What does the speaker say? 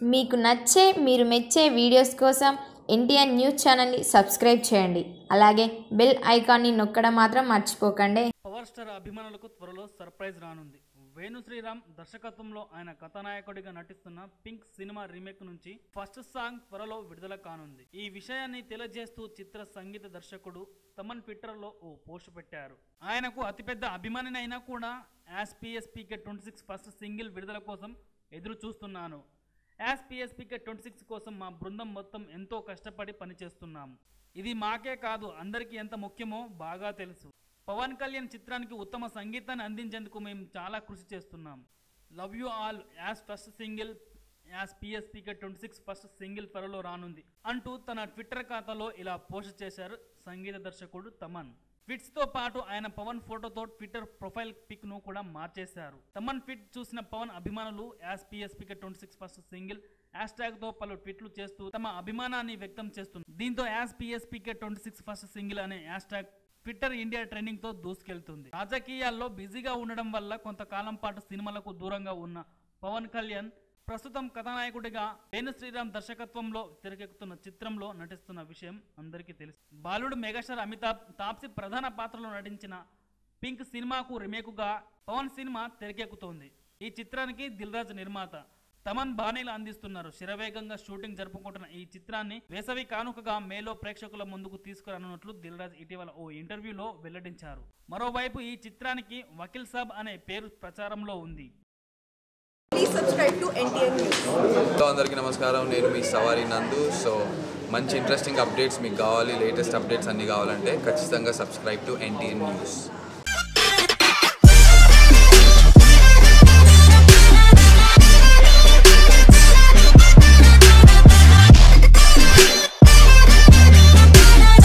మీకు నచ్చే మీరు మెచ్చే వీడియోస్ కోసం ఎన్టీఆర్ న్యూస్ ఛానల్ని సబ్స్క్రైబ్ చేయండి అలాగే బెల్ ఐకాన్ని నొక్కడం మాత్రం మర్చిపోకండి పవర్ స్టార్ అభిమానులకు త్వరలో సర్ప్రైజ్ రానుంది వేణు శ్రీరామ్ దర్శకత్వంలో ఆయన కథానాయకుడిగా నటిస్తున్న పింక్ సినిమా రీమేక్ నుంచి ఫస్ట్ సాంగ్ త్వరలో విడుదల కానుంది ఈ విషయాన్ని తెలియజేస్తూ చిత్ర సంగీత దర్శకుడు తమన్ ట్విట్టర్లో ఓ పోస్ట్ పెట్టారు ఆయనకు అతిపెద్ద అభిమానిని అయినా కూడా as PSPK twenty six first single విడుదల కోసం ఎదురు చూస్తున్నాను యాస్ పిఎస్పీకే ట్వంటీ సిక్స్ కోసం మా బృందం మొత్తం ఎంతో కష్టపడి పనిచేస్తున్నాము ఇది మాకే కాదు అందరికీ ఎంత ముఖ్యమో బాగా తెలుసు పవన్ కళ్యాణ్ చిత్రానికి ఉత్తమ సంగీతాన్ని అందించేందుకు మేము చాలా కృషి చేస్తున్నాం love you all as first single as PSPK twenty six first single త్వరలో రానుంది అంటూ తన ట్విట్టర్ ఖాతాలో ఇలా పోస్ట్ చేశారు సంగీత దర్శకుడు తమన్ ట్వీట్స్ తో పాటు ఆయన పవన్ ఫోటోతో ట్విట్టర్ ప్రొఫైల్ పిక్ ను కూడా మార్చేశారు తమన్ ట్వీట్ చూసిన పవన్ అభిమానులు as PSPK twenty six first single hashtag తో పలు ట్వీట్లు చేస్తూ తమ అభిమానాన్ని వ్యక్తం చేస్తున్నారు దీంతో as PSPK twenty six first single అనే hashtag Twitter India trending తో దూసుకెళ్తుంది రాజకీయాల్లో బిజీగా ఉండడం వల్ల కొంతకాలం పాటు సినిమాలకు దూరంగా ఉన్న పవన్ కళ్యాణ్ ప్రస్తుతం కథానాయకుడిగా వేణు శ్రీరామ్ దర్శకత్వంలో తెరకెక్కుతున్న చిత్రంలో నటిస్తున్న విషయం అందరికీ తెలుసు బాలుడు మెగాస్టార్ అమితాబ్ తాప్సీ ప్రధాన పాత్రలో నటించిన పింక్ సినిమాకు రిమేకుగా పవన్ సినిమా తెరకెక్కుతోంది ఈ చిత్రానికి దిల్రాజ్ నిర్మాత తమన్ బాణీలు అందిస్తున్నారు శరవేగంగా షూటింగ్ జరుపుకుంటున్న ఈ చిత్రాన్ని వేసవి కానుకగా మేలో ప్రేక్షకుల ముందుకు తీసుకురానున్నట్లు దిల్రాజ్ ఇటీవల ఓ ఇంటర్వ్యూలో వెల్లడించారు మరోవైపు ఈ చిత్రానికి వకీల్ సాబ్ అనే పేరు ప్రచారంలో ఉంది Please subscribe to NTN News. Hello అందరికీ నమస్కారం నేను మీ సవారి నందు సో మంచి ఇంట్రెస్టింగ్ అప్డేట్స్ మీకు కావాలి లేటెస్ట్ అప్డేట్స్ అన్నీ కావాలంటే ఖచ్చితంగా సబ్స్క్రైబ్ టు ఎన్టీఎన్ న్యూస్